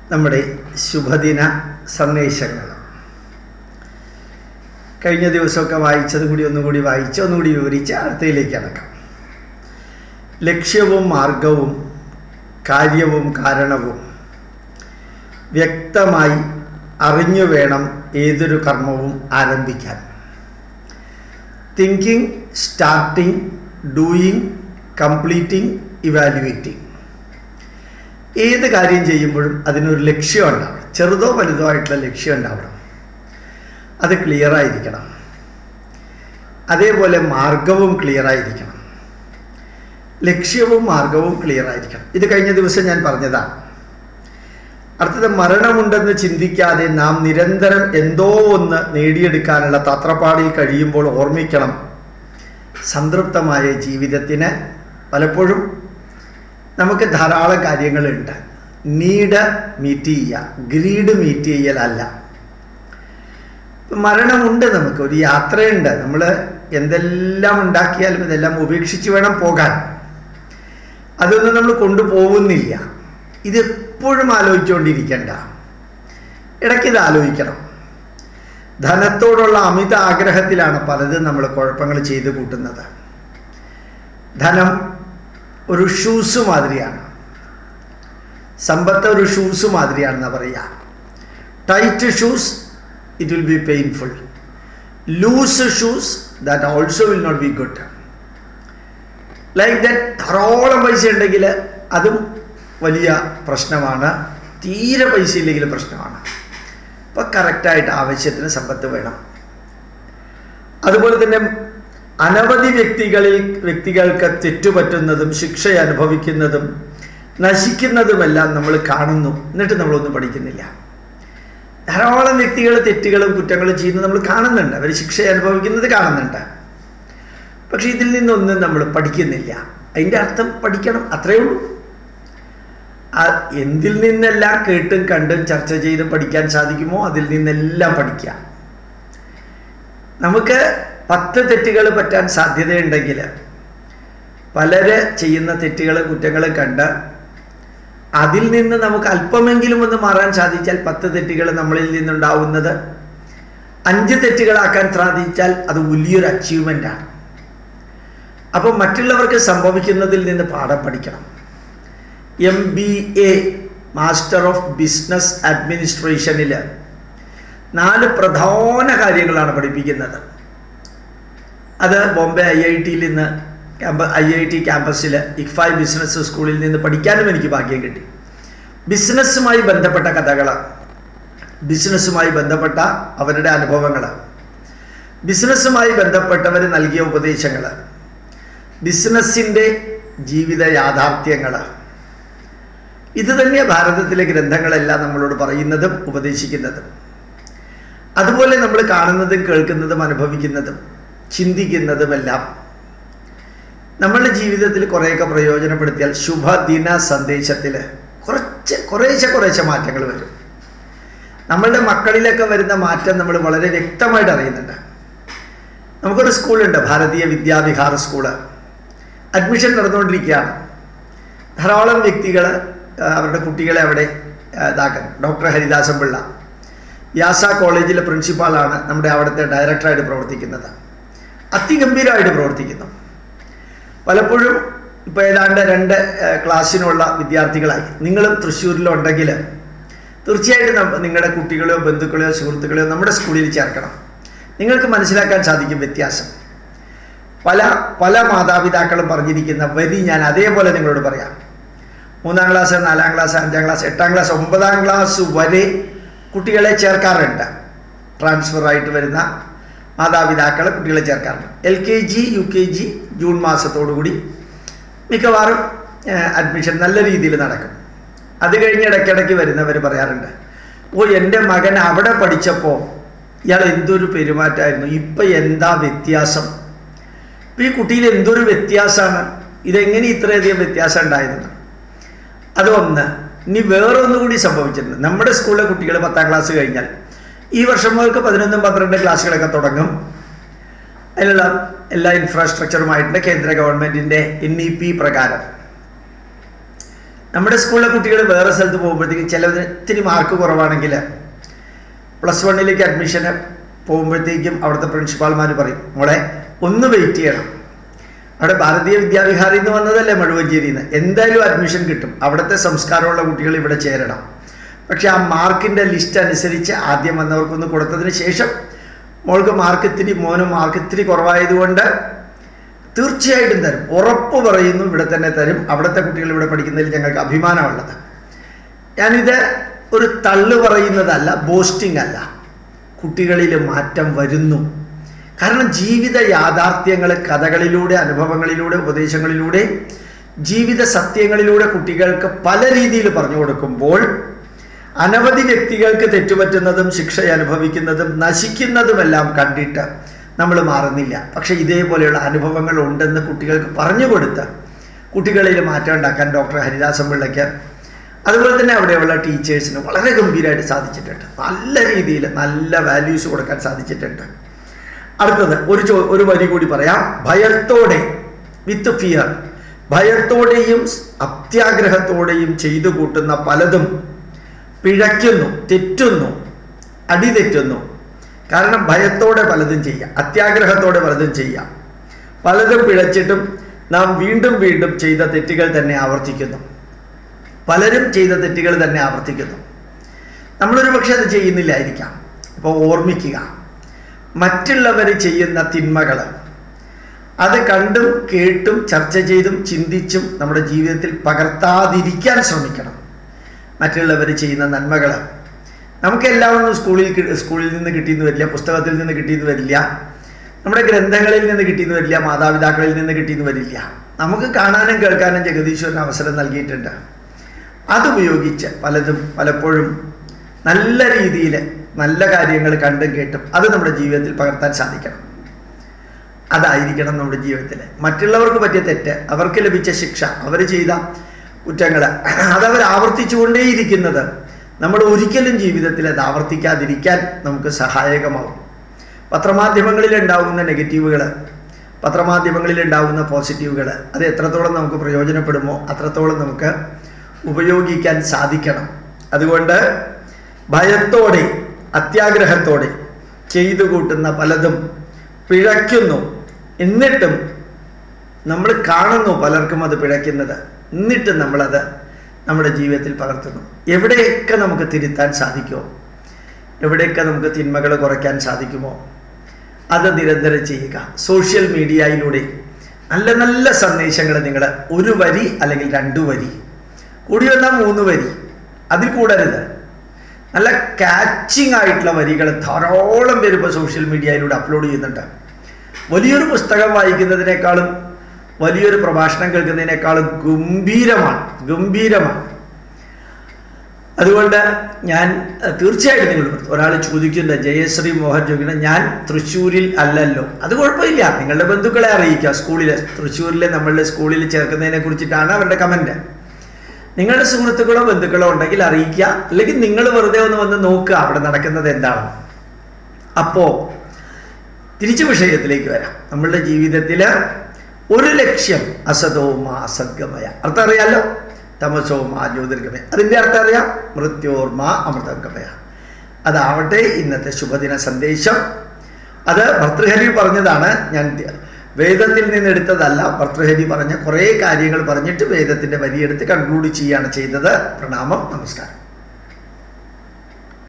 നമ്മുടെ ശുഭദിന സന്ദേശങ്ങൾ കഴിഞ്ഞ ദിവസമൊക്കെ വായിച്ചത് കൂടി ഒന്നുകൂടി വായിച്ച് ഒന്നുകൂടി വിവരിച്ച് അടുത്തയിലേക്ക് അടക്കാം ലക്ഷ്യവും മാർഗവും കാര്യവും കാരണവും വ്യക്തമായി അറിഞ്ഞു വേണം ഏതൊരു കർമ്മവും ആരംഭിക്കാൻ thinking starting doing completing evaluating ഏത് കാര്യം ചെയ്യുമ്പോഴും അതിനൊരു ലക്ഷ്യം ഉണ്ടാവണം ചെറുതോ വലുതോ ആയിട്ടുള്ള ലക്ഷ്യം ഉണ്ടാവണം അത് ക്ലിയർ ആയിരിക്കണം അതേപോലെ മാർഗവും ക്ലിയർ ആയിരിക്കണം ലക്ഷ്യവും മാർഗവും ക്ലിയർ ആയിരിക്കണം ഇത് കഴിഞ്ഞ ദിവസം ഞാൻ പറഞ്ഞതാണ് അടുത്തത് മരണമുണ്ടെന്ന് ചിന്തിക്കാതെ നാം നിരന്തരം എന്തോ ഒന്ന് നേടിയെടുക്കാനുള്ള തത്രപ്പാടിൽ കഴിയുമ്പോൾ ഓർമ്മിക്കണം സംതൃപ്തമായ ജീവിതത്തിന് പലപ്പോഴും നമുക്ക് ധാരാളം കാര്യങ്ങളുണ്ട് നീഡ് മീറ്റ് ചെയ്യുക ഗ്രീഡ് മീറ്റ് ചെയ്യലല്ല മരണമുണ്ട് നമുക്ക് ഒരു യാത്രയുണ്ട് നമ്മൾ എന്തെല്ലാം ഉണ്ടാക്കിയാലും ഇതെല്ലാം ഉപേക്ഷിച്ച് വേണം പോകാൻ അതൊന്നും നമ്മൾ കൊണ്ടുപോകുന്നില്ല ഇതെപ്പോഴും ആലോചിച്ചുകൊണ്ടിരിക്കേണ്ട ഇടയ്ക്കിത് ആലോചിക്കണം ധനത്തോടുള്ള അമിത ആഗ്രഹത്തിലാണ് പലതും നമ്മൾ കുഴപ്പങ്ങൾ ചെയ്ത് കൂട്ടുന്നത് ധനം ഒരു ഷൂസ് മാതിരിയാണ് സമ്പത്ത് ഒരു ഷൂസ് മാതിരിയാണെന്ന് പറയുക tight shoes it will be painful loose shoes that also will not be good like that ധാരാളം പൈസ ഉണ്ടെങ്കിൽ അതും വലിയ പ്രശ്നമാണ് തീരെ പൈസ ഇല്ലെങ്കിൽ പ്രശ്നമാണ് അപ്പോൾ കറക്റ്റായിട്ട് ആവശ്യത്തിന് സമ്പത്ത് വേണം അതുപോലെ തന്നെ അനവധി വ്യക്തികളിൽ വ്യക്തികൾക്ക് തെറ്റുപറ്റുന്നതും ശിക്ഷ അനുഭവിക്കുന്നതും നശിക്കുന്നതുമെല്ലാം നമ്മൾ കാണുന്നു എന്നിട്ട് നമ്മളൊന്നും പഠിക്കുന്നില്ല ധാരാളം വ്യക്തികൾ തെറ്റുകളും കുറ്റങ്ങളും ചെയ്യുന്നത് നമ്മൾ കാണുന്നുണ്ട് അവർ ശിക്ഷ അനുഭവിക്കുന്നത് കാണുന്നുണ്ട് പക്ഷെ ഇതിൽ നിന്നൊന്നും നമ്മൾ പഠിക്കുന്നില്ല അതിൻ്റെ അർത്ഥം പഠിക്കണം അത്രയേ ഉള്ളൂ എന്തിൽ നിന്നെല്ലാം കേട്ടും കണ്ടും ചർച്ച ചെയ്തും പഠിക്കാൻ സാധിക്കുമോ അതിൽ നിന്നെല്ലാം പഠിക്കാം നമുക്ക് പത്ത് തെറ്റുകൾ പറ്റാൻ സാധ്യതയുണ്ടെങ്കിൽ പലര് ചെയ്യുന്ന തെറ്റുകളും കുറ്റങ്ങളും കണ്ട് അതിൽ നിന്ന് നമുക്ക് അല്പമെങ്കിലും ഒന്ന് മാറാൻ സാധിച്ചാൽ പത്ത് തെറ്റുകൾ നമ്മളിൽ നിന്നുണ്ടാവുന്നത് അഞ്ച് തെറ്റുകളാക്കാൻ സാധിച്ചാൽ അത് വലിയൊരു അച്ചീവ്മെൻ്റാണ് അപ്പോൾ മറ്റുള്ളവർക്ക് സംഭവിക്കുന്നതിൽ നിന്ന് പാഠം പഠിക്കണം M B A master of business അഡ്മിനിസ്ട്രേഷനിൽ നാല് പ്രധാന കാര്യങ്ങളാണ് പഠിപ്പിക്കുന്നത് അത് ബോംബെ ഐ ഐ ടിയിൽ നിന്ന് ക്യാമ്പ ഐ ഐ ടി ക്യാമ്പസിൽ ഇക്ഫായ് ബിസിനസ് സ്കൂളിൽ നിന്ന് പഠിക്കാനും എനിക്ക് ഭാഗ്യം കിട്ടി ബിസിനസ്സുമായി ബന്ധപ്പെട്ട കഥകൾ ബിസിനസ്സുമായി ബന്ധപ്പെട്ട അവരുടെ അനുഭവങ്ങൾ ബിസിനസ്സുമായി ബന്ധപ്പെട്ടവർ നൽകിയ ഉപദേശങ്ങൾ ബിസിനസ്സിൻ്റെ ജീവിത യാഥാർത്ഥ്യങ്ങൾ ഇത് തന്നെ ഭാരതത്തിലെ ഗ്രന്ഥങ്ങളെല്ലാം നമ്മളോട് പറയുന്നതും ഉപദേശിക്കുന്നതും അതുപോലെ നമ്മൾ കാണുന്നതും കേൾക്കുന്നതും അനുഭവിക്കുന്നതും ചിന്തിക്കുന്നതുമെല്ലാം നമ്മളുടെ ജീവിതത്തിൽ കുറേയൊക്കെ പ്രയോജനപ്പെടുത്തിയാൽ ശുഭദിന സന്ദേശത്തിൽ കുറച്ച് കുറേശ്ശെ കുറേശ്ശെ മാറ്റങ്ങൾ വരും നമ്മളുടെ മക്കളിലൊക്കെ വരുന്ന മാറ്റം നമ്മൾ വളരെ വ്യക്തമായിട്ട് അറിയുന്നുണ്ട് നമുക്കൊരു സ്കൂളുണ്ട് ഭാരതീയ വിദ്യാവിഹാർ സ്കൂള് അഡ്മിഷൻ നടന്നുകൊണ്ടിരിക്കുകയാണ് ധാരാളം വ്യക്തികൾ അവരുടെ കുട്ടികളെ അവിടെ ഇതാക്കുന്നു ഡോക്ടർ ഹരിദാസൻ പിള്ള വ്യാസ കോളേജിലെ പ്രിൻസിപ്പാളാണ് നമ്മുടെ അവിടുത്തെ ഡയറക്ടറായിട്ട് പ്രവർത്തിക്കുന്നത് അതിഗംഭീരമായിട്ട് പ്രവർത്തിക്കുന്നു പലപ്പോഴും ഇപ്പോൾ ഏതാണ്ട് രണ്ട് ക്ലാസ്സിനുള്ള വിദ്യാർത്ഥികളായി നിങ്ങളും തൃശ്ശൂരിലുണ്ടെങ്കിൽ തീർച്ചയായിട്ടും നിങ്ങളുടെ കുട്ടികളെയോ ബന്ധുക്കളെയോ സുഹൃത്തുക്കളെയോ നമ്മുടെ സ്കൂളിൽ ചേർക്കണം നിങ്ങൾക്ക് മനസ്സിലാക്കാൻ സാധിക്കും വ്യത്യാസം പല പല മാതാപിതാക്കളും പറഞ്ഞിരിക്കുന്ന വരി ഞാൻ അതേപോലെ നിങ്ങളോട് പറയാം മൂന്നാം ക്ലാസ് നാലാം ക്ലാസ് അഞ്ചാം ക്ലാസ് എട്ടാം ക്ലാസ് ഒമ്പതാം ക്ലാസ് വരെ കുട്ടികളെ ചേർക്കാറുണ്ട് ട്രാൻസ്ഫർ ആയിട്ട് വരുന്ന മാതാപിതാക്കൾ കുട്ടികളെ ചേർക്കാറുണ്ട് L K G U K G June മാസത്തോടുകൂടി മിക്കവാറും അഡ്മിഷൻ നല്ല രീതിയിൽ നടക്കും അത് കഴിഞ്ഞ് ഇടയ്ക്കിടയ്ക്ക് വരുന്നവർ പറയാറുണ്ട് ഓ എൻ്റെ മകൻ അവിടെ പഠിച്ചപ്പോൾ ഇയാൾ എന്തൊരു പെരുമാറ്റമായിരുന്നു ഇപ്പം എന്താ വ്യത്യാസം ഇപ്പം ഈ കുട്ടിയിൽ എന്തൊരു വ്യത്യാസമാണ് ഇതെങ്ങനെ ഇത്രയധികം വ്യത്യാസം ഉണ്ടായിരുന്നു അതൊന്ന് ഇനി വേറൊന്നുകൂടി സംഭവിച്ചിട്ടുണ്ട് നമ്മുടെ സ്കൂളിലെ കുട്ടികൾ പത്താം ക്ലാസ് കഴിഞ്ഞാൽ ഈ വർഷം മുതൽക്ക് പതിനൊന്നും പന്ത്രണ്ട് ക്ലാസ്സുകളൊക്കെ തുടങ്ങും അതിനുള്ള എല്ലാ ഇൻഫ്രാസ്ട്രക്ചറുമായിട്ടുണ്ട് കേന്ദ്ര ഗവൺമെൻറ്റിൻ്റെ എൻ ഇ പി പ്രകാരം നമ്മുടെ സ്കൂളിലെ കുട്ടികൾ വേറെ സ്ഥലത്ത് പോകുമ്പോഴത്തേക്കും ചിലതിന് ഇത്തിരി മാർക്ക് കുറവാണെങ്കിൽ പ്ലസ് വണ്ണിലേക്ക് അഡ്മിഷന് പോകുമ്പോഴത്തേക്കും അവിടുത്തെ പ്രിൻസിപ്പാൾമാർ പറയും മോളെ ഒന്ന് വെയിറ്റ് ചെയ്യണം അവിടെ ഭാരതീയ വിദ്യാവിഹാറിൽ നിന്ന് വന്നതല്ലേ മഴുവഞ്ചേരിയിൽ നിന്ന് എന്തായാലും അഡ്മിഷൻ കിട്ടും അവിടുത്തെ സംസ്കാരമുള്ള കുട്ടികൾ ഇവിടെ ചേരണം പക്ഷെ ആ മാർക്കിൻ്റെ ലിസ്റ്റ് അനുസരിച്ച് ആദ്യം വന്നവർക്കൊന്ന് കൊടുത്തതിന് ശേഷം മോൾക്ക് മാർക്ക് ഇത്തിരി മോന് മാർക്ക് ഇത്തിരി കുറവായതുകൊണ്ട് തീർച്ചയായിട്ടും തരും ഉറപ്പ് പറയുന്നു ഇവിടെ തന്നെ തരും അവിടുത്തെ കുട്ടികൾ ഇവിടെ പഠിക്കുന്നതിൽ ഞങ്ങൾക്ക് അഭിമാനമുള്ളത് ഞാനിത് ഒരു തള്ളു പറയുന്നതല്ല ബോസ്റ്റിംഗ് അല്ല കുട്ടികളിൽ മാറ്റം വരുന്നു കാരണം ജീവിത യാഥാർത്ഥ്യങ്ങൾ കഥകളിലൂടെ അനുഭവങ്ങളിലൂടെ ഉപദേശങ്ങളിലൂടെ ജീവിത സത്യങ്ങളിലൂടെ കുട്ടികൾക്ക് പല രീതിയിൽ പറഞ്ഞു കൊടുക്കുമ്പോൾ അനവധി വ്യക്തികൾക്ക് തെറ്റുപറ്റുന്നതും ശിക്ഷ അനുഭവിക്കുന്നതും നശിക്കുന്നതുമെല്ലാം കണ്ടിട്ട് നമ്മൾ മാറുന്നില്ല പക്ഷെ ഇതേപോലെയുള്ള അനുഭവങ്ങൾ ഉണ്ടെന്ന് കുട്ടികൾക്ക് പറഞ്ഞു കൊടുത്ത് കുട്ടികളിൽ മാറ്റം ഉണ്ടാക്കാൻ ഡോക്ടർ ഹരിദാസൻ പിള്ളയ്ക്ക് അതുപോലെ തന്നെ അവിടെയുള്ള ടീച്ചേഴ്സിന് വളരെ ഗംഭീരമായിട്ട് സാധിച്ചിട്ടുണ്ട് നല്ല രീതിയിൽ നല്ല വാല്യൂസ് കൊടുക്കാൻ സാധിച്ചിട്ടുണ്ട് അടുത്തത് ഒരു ചോ ഒരു വരി കൂടി പറയാം ഭയത്തോടെ വിത്ത് ഫിയർ ഭയത്തോടെയും അത്യാഗ്രഹത്തോടെയും ചെയ്തു കൂട്ടുന്ന പലതും പിഴയ്ക്കുന്നു തെറ്റുന്നു അടിതെറ്റുന്നു കാരണം ഭയത്തോടെ പലതും ചെയ്യാം അത്യാഗ്രഹത്തോടെ പലതും ചെയ്യാം പലതും പിഴച്ചിട്ടും നാം വീണ്ടും വീണ്ടും ചെയ്ത തെറ്റുകൾ തന്നെ ആവർത്തിക്കുന്നു പലരും ചെയ്ത തെറ്റുകൾ തന്നെ ആവർത്തിക്കുന്നു നമ്മളൊരു പക്ഷെ അത് ചെയ്യുന്നില്ലായിരിക്കാം അപ്പോൾ ഓർമ്മിക്കുക മറ്റുള്ളവർ ചെയ്യുന്ന തിന്മകൾ അത് കണ്ടും കേട്ടും ചർച്ച ചെയ്തും ചിന്തിച്ചും നമ്മുടെ ജീവിതത്തിൽ പകർത്താതിരിക്കാൻ ശ്രമിക്കണം മറ്റുള്ളവർ ചെയ്യുന്ന നന്മകൾ നമുക്കെല്ലാം ഒന്നും സ്കൂളിൽ കി- സ്കൂളിൽ നിന്ന് കിട്ടിയെന്ന് വരില്ല പുസ്തകത്തിൽ നിന്ന് കിട്ടിയെന്ന് വരില്ല നമ്മുടെ ഗ്രന്ഥങ്ങളിൽ നിന്ന് കിട്ടിയെന്ന് വരില്ല മാതാപിതാക്കളിൽ നിന്ന് കിട്ടിയെന്ന് വരില്ല നമുക്ക് കാണാനും കേൾക്കാനും ജഗദീശ്വരൻ അവസരം നൽകിയിട്ടുണ്ട് അതുപയോഗിച്ച് പലതും പലപ്പോഴും നല്ല രീതിയിൽ നല്ല കാര്യങ്ങൾ കണ്ടും കേട്ടും അത് നമ്മുടെ ജീവിതത്തിൽ പകർത്താൻ സാധിക്കണം അതായിരിക്കണം നമ്മുടെ ജീവിതത്തിൽ മറ്റുള്ളവർക്ക് പറ്റിയ തെറ്റ് അവർക്ക് ലഭിച്ച ശിക്ഷ അവർ ചെയ്ത കുറ്റങ്ങൾ അതവർ ആവർത്തിച്ചുകൊണ്ടേയിരിക്കുന്നത് നമ്മൾ ഒരിക്കലും ജീവിതത്തിൽ അത് ആവർത്തിക്കാതിരിക്കാൻ നമുക്ക് സഹായകമാവും പത്രമാധ്യമങ്ങളിൽ ഉണ്ടാകുന്ന നെഗറ്റീവുകൾ പത്രമാധ്യമങ്ങളിൽ ഉണ്ടാകുന്ന പോസിറ്റീവുകൾ അത് എത്രത്തോളം നമുക്ക് പ്രയോജനപ്പെടുമോ അത്രത്തോളം നമുക്ക് ഉപയോഗിക്കാൻ സാധിക്കണം അതുകൊണ്ട് ഭയത്തോടെ അത്യാഗ്രഹത്തോടെ ചെയ്തു കൂട്ടുന്ന പലതും പിഴയ്ക്കുന്നു എന്നിട്ടും നമ്മൾ കാണുന്നു പലർക്കും അത് പിഴയ്ക്കുന്നത് എന്നിട്ടും നമ്മളത് നമ്മുടെ ജീവിതത്തിൽ പകർത്തുന്നു എവിടെയൊക്കെ നമുക്ക് തിരുത്താൻ സാധിക്കുമോ എവിടെയൊക്കെ നമുക്ക് തിന്മകൾ കുറയ്ക്കാൻ സാധിക്കുമോ അത് നിരന്തരം ചെയ്യുക സോഷ്യൽ മീഡിയയിലൂടെ നല്ല നല്ല സന്ദേശങ്ങൾ നിങ്ങൾ ഒരു വരി അല്ലെങ്കിൽ രണ്ടു വരി കൂടി വന്നാൽ മൂന്ന് വരി അതിൽ കൂടരുത് നല്ല കാച്ചിങ് ആയിട്ടുള്ള വരികൾ ധാരാളം പേര് ഇപ്പോൾ സോഷ്യൽ മീഡിയയിലൂടെ അപ്ലോഡ് ചെയ്യുന്നുണ്ട് വലിയൊരു പുസ്തകം വായിക്കുന്നതിനേക്കാളും വലിയൊരു പ്രഭാഷണം കേൾക്കുന്നതിനേക്കാളും ഗംഭീരമാണ് ഗംഭീരമാണ് അതുകൊണ്ട് ഞാൻ അഹ്, തീർച്ചയായിട്ടും നിങ്ങൾ ഒരാൾ ചോദിക്കുന്ന ജയശ്രീ മോഹൻ ചോദിക്കുന്ന ഞാൻ തൃശ്ശൂരിൽ അല്ലല്ലോ അത് കുഴപ്പമില്ല നിങ്ങളുടെ ബന്ധുക്കളെ അറിയിക്കുക സ്കൂളിൽ തൃശ്ശൂരിലെ നമ്മളുടെ സ്കൂളിൽ ചേർക്കുന്നതിനെ കുറിച്ചിട്ടാണ് അവരുടെ കമൻറ്റ് നിങ്ങളുടെ സുഹൃത്തുക്കളോ ബന്ധുക്കളോ ഉണ്ടെങ്കിൽ അറിയിക്കുക അല്ലെങ്കിൽ നിങ്ങൾ വെറുതെ ഒന്ന് വന്ന് നോക്കുക അവിടെ നടക്കുന്നത് എന്താണ് അപ്പോൾ തിരിച്ചു വിഷയത്തിലേക്ക് വരാം നമ്മളുടെ ജീവിതത്തിൽ ഒരു ലക്ഷ്യം അസതോമ അസദ്ഗമയ അർത്ഥം അറിയാലോ തമസോമ ജ്യോതിർഗമയ അതിൻ്റെ അർത്ഥം അറിയാം മൃത്യോർമ അമൃതംഗമയ അതാവട്ടെ ഇന്നത്തെ ശുഭദിന സന്ദേശം അത് ഭർതൃഹരി പറഞ്ഞതാണ് ഞാൻ വേദത്തിൽ നിന്ന് എടുത്തതല്ല ഭർതൃഹരി പറഞ്ഞ കുറേ കാര്യങ്ങൾ പറഞ്ഞിട്ട് വേദത്തിൻ്റെ വരിയെടുത്ത് കൺക്ലൂഡ് ചെയ്യുകയാണ് ചെയ്തത് പ്രണാമം നമസ്കാരം